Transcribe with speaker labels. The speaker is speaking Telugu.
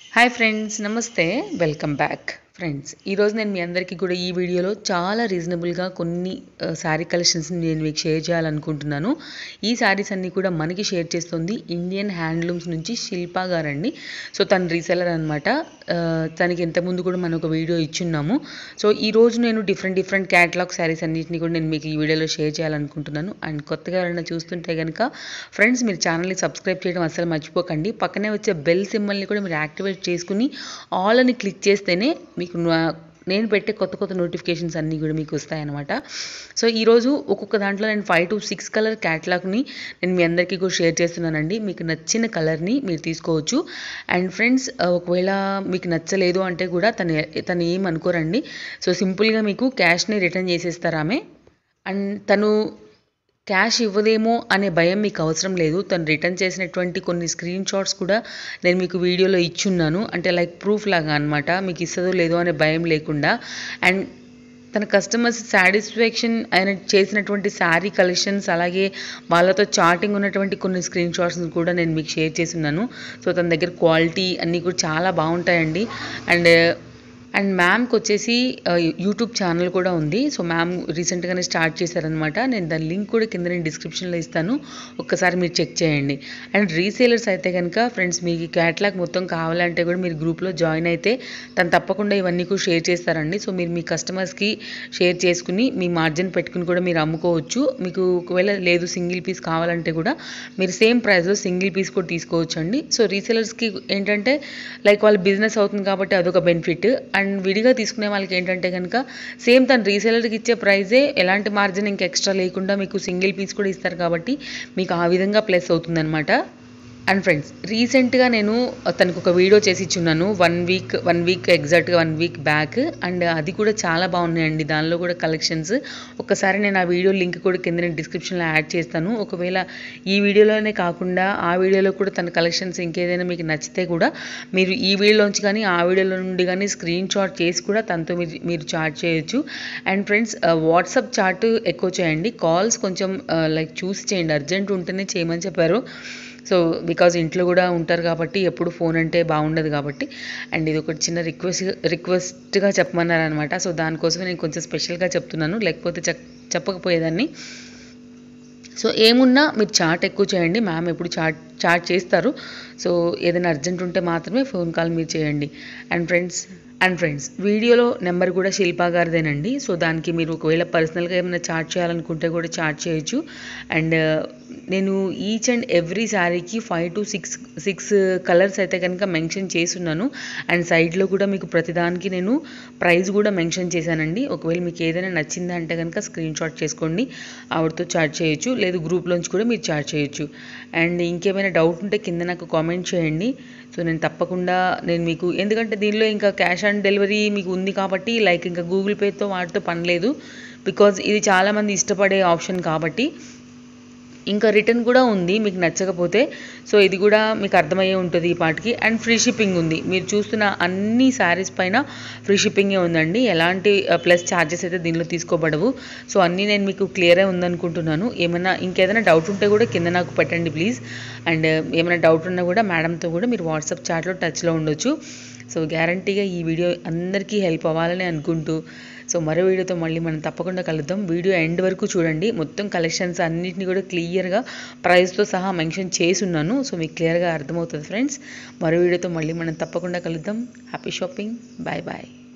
Speaker 1: హాయ్ ఫ్రెండ్స్ నమస్తే వెల్కమ్ బ్యాక్ ఫ్రెండ్స్ ఈరోజు నేను మీ అందరికీ కూడా ఈ వీడియోలో చాలా రీజనబుల్గా కొన్ని శారీ కలెక్షన్స్ని నేను మీకు షేర్ చేయాలనుకుంటున్నాను ఈ శారీస్ అన్నీ కూడా మనకి షేర్ చేస్తుంది ఇండియన్ హ్యాండ్లూమ్స్ నుంచి శిల్పా గారండి సో తను రీసెలర్ అనమాట తనకి ఇంతకుముందు కూడా మనం ఒక వీడియో ఇచ్చున్నాము సో ఈ రోజు నేను డిఫరెంట్ డిఫరెంట్ క్యాటలాగ్ శారీస్ అన్నింటినీ కూడా నేను మీకు ఈ వీడియోలో షేర్ చేయాలనుకుంటున్నాను అండ్ కొత్తగా ఎవరైనా చూస్తుంటే కనుక ఫ్రెండ్స్ మీరు ఛానల్ని సబ్స్క్రైబ్ చేయడం అసలు మర్చిపోకండి పక్కనే వచ్చే బెల్ సింబల్ని కూడా మీరు యాక్టివేట్ చేసుకుని ఆల్ అని క్లిక్ చేస్తేనే మీకు నా- నేను పెట్టే కొత్త కొత్త నోటిఫికేషన్స్ అన్నీ కూడా మీకు వస్తాయన్నమాట సో ఈరోజు ఒక్కొక్క దాంట్లో నేను ఫైవ్ టు సిక్స్ కలర్ క్యాటలాగ్ని నేను మీ అందరికీ కూడా షేర్ చేస్తున్నానండి మీకు నచ్చిన కలర్ని మీరు తీసుకోవచ్చు అండ్ ఫ్రెండ్స్ ఒకవేళ మీకు నచ్చలేదు అంటే కూడా తను తను ఏం అనుకోరండి సో సింపుల్గా మీకు క్యాష్ని రిటర్న్ చేసేస్తారు ఆమె అండ్ తను క్యాష్ ఇవ్వదేమో అనే భయం మీకు అవసరం లేదు తను రిటర్న్ చేసినటువంటి కొన్ని స్క్రీన్ షాట్స్ కూడా నేను మీకు వీడియోలో ఇచ్చున్నాను అంటే లైక్ ప్రూఫ్ లాగా అనమాట మీకు ఇస్తుందో లేదో అనే భయం లేకుండా అండ్ తన కస్టమర్స్ సాటిస్ఫాక్షన్ ఆయన చేసినటువంటి శారీ కలెక్షన్స్ అలాగే వాళ్ళతో చాటింగ్ ఉన్నటువంటి కొన్ని స్క్రీన్ షాట్స్ కూడా నేను మీకు షేర్ చేస్తున్నాను సో తన దగ్గర క్వాలిటీ అన్నీ కూడా చాలా బాగుంటాయండి అండ్ అండ్ మ్యామ్కి వచ్చేసి ఆ, యూట్యూబ్ ఛానల్ కూడా ఉంది సో మ్యామ్ రీసెంట్గానే స్టార్ట్ చేశారనమాట నేను దాని లింక్ కూడా కింద నేను డిస్క్రిప్షన్లో ఇస్తాను ఒక్కసారి మీరు చెక్ చేయండి అండ్ రీసేలర్స్ అయితే కనుక ఫ్రెండ్స్ మీకు ఈ క్యాట్లాగ్ మొత్తం కావాలంటే కూడా మీరు గ్రూప్లో జాయిన్ అయితే తను తప్పకుండా ఇవన్నీ కూడా షేర్ చేస్తారండి సో మీరు మీ కస్టమర్స్కి షేర్ చేసుకుని మీ మార్జిన్ పెట్టుకుని కూడా మీరు అమ్ముకోవచ్చు మీకు ఒకవేళ లేదు సింగిల్ పీస్ కావాలంటే కూడా మీరు సేమ్ ప్రైస్లో సింగిల్ పీస్ కూడా తీసుకోవచ్చు అండి సో రీసేలర్స్కి ఏంటంటే లైక్ వాళ్ళ బిజినెస్ అవుతుంది కాబట్టి అదొక బెనిఫిట్ అండ్ విడిగా తీసుకునే వాళ్ళకి ఏంటంటే కనుక సేమ్ తను రీసేలర్కి ఇచ్చే ప్రైజే ఎలాంటి మార్జిన్ ఇంకా ఎక్స్ట్రా లేకుండా మీకు సింగిల్ పీస్ కూడా ఇస్తారు కాబట్టి మీకు ఆ విధంగా ప్లస్ అవుతుందన్నమాట అండ్ ఫ్రెండ్స్ రీసెంట్గా నేను తనకు ఒక వీడియో చేసి ఇచ్చున్నాను వన్ వీక్ వన్ వీక్ ఎగ్జాక్ట్గా వన్ వీక్ బ్యాక్ అండ్ అది కూడా చాలా బాగున్నాయండి దానిలో కూడా కలెక్షన్స్ ఒకసారి నేను ఆ వీడియో లింక్ కూడా కింద నేను డిస్క్రిప్షన్లో యాడ్ చేస్తాను ఒకవేళ ఈ వీడియోలోనే కాకుండా ఆ వీడియోలో కూడా తన కలెక్షన్స్ ఇంకేదైనా మీకు నచ్చితే కూడా మీరు ఈ వీడియోలోంచి కానీ ఆ వీడియోలో నుండి కానీ స్క్రీన్ షాట్ చేసి కూడా తనతో మీరు మీరు చాట్ చేయొచ్చు అండ్ ఫ్రెండ్స్ వాట్సాప్ చాట్ ఎక్కువ చేయండి కాల్స్ కొంచెం లైక్ చూసి చేయండి అర్జెంట్ ఉంటేనే చేయమని చెప్పారు సో బికాజ్ ఇంట్లో కూడా ఉంటారు కాబట్టి ఎప్పుడు ఫోన్ అంటే బాగుండదు కాబట్టి అండ్ ఇది ఒక చిన్న రిక్వెస్ట్ రిక్వెస్ట్గా చెప్పమన్నారు అనమాట సో దానికోసమే నేను కొంచెం స్పెషల్గా చెప్తున్నాను లేకపోతే చెప్ చెప్పకపోయేదాన్ని సో ఏమున్నా మీరు చాట్ ఎక్కువ చేయండి మ్యామ్ ఎప్పుడు చాట్ చాట్ చేస్తారు సో ఏదైనా అర్జెంట్ ఉంటే మాత్రమే ఫోన్ కాల్ మీరు చేయండి అండ్ ఫ్రెండ్స్ అండ్ ఫ్రెండ్స్ వీడియోలో నెంబర్ కూడా శిల్పా గారిదేనండి సో దానికి మీరు ఒకవేళ పర్సనల్గా ఏమైనా చాట్ చేయాలనుకుంటే కూడా చాట్ చేయొచ్చు అండ్ నేను ఈచ్ అండ్ ఎవ్రీ శారీకి five to six six colours అయితే కనుక మెన్షన్ చేస్తున్నాను అండ్ సైడ్లో కూడా మీకు ప్రతిదానికి నేను ప్రైస్ కూడా మెన్షన్ చేశానండి ఒకవేళ మీకు ఏదైనా నచ్చిందా అంటే కనుక స్క్రీన్ షాట్ చేసుకోండి ఆవిడతో చాట్ చేయొచ్చు లేదు గ్రూప్లోంచి కూడా మీరు చాట్ చేయొచ్చు అండ్ ఇంకేమైనా డౌట్ ఉంటే కింద నాకు కామెంట్ చేయండి సో నేను తప్పకుండా నేను మీకు ఎందుకంటే దీనిలో ఇంకా క్యాష్ ఆన్ డెలివరీ మీకు ఉంది కాబట్టి లైక్ ఇంకా గూగుల్ పేతో వాటితో పని లేదు బికాజ్ ఇది చాలామంది ఇష్టపడే ఆప్షన్ కాబట్టి ఇంకా రిటర్న్ కూడా ఉంది మీకు నచ్చకపోతే సో ఇది కూడా మీకు అర్థమయ్యే ఉంటుంది ఈ పాటికి అండ్ ఫ్రీ షిప్పింగ్ ఉంది మీరు చూస్తున్న అన్ని శారీస్ పైన ఫ్రీ షిప్పింగే ఉందండి ఎలాంటి ప్లస్ ఛార్జెస్ అయితే దీనిలో తీసుకోబడవు సో అన్నీ నేను మీకు క్లియరే ఉందనుకుంటున్నాను ఏమైనా ఇంకేదైనా డౌట్ ఉంటే కూడా కింద నాకు పెట్టండి ప్లీజ్ అండ్ ఏమైనా డౌట్ ఉన్నా కూడా మేడంతో కూడా మీరు వాట్సాప్ చాట్లో టచ్లో ఉండొచ్చు సో గ్యారంటీగా ఈ వీడియో అందరికీ హెల్ప్ అవ్వాలని అనుకుంటూ సో మరో వీడియోతో మళ్ళీ మనం తప్పకుండా కలుద్దాం వీడియో ఎండ్ వరకు చూడండి మొత్తం కలెక్షన్స్ అన్నిటిని కూడా క్లియర్గా ప్రైస్తో సహా మెన్షన్ చేసి ఉన్నాను సో మీకు క్లియర్గా అర్థమవుతుంది ఫ్రెండ్స్ మరో వీడియోతో మళ్ళీ మనం తప్పకుండా కలుద్దాం హ్యాపీ షాపింగ్ బాయ్ బాయ్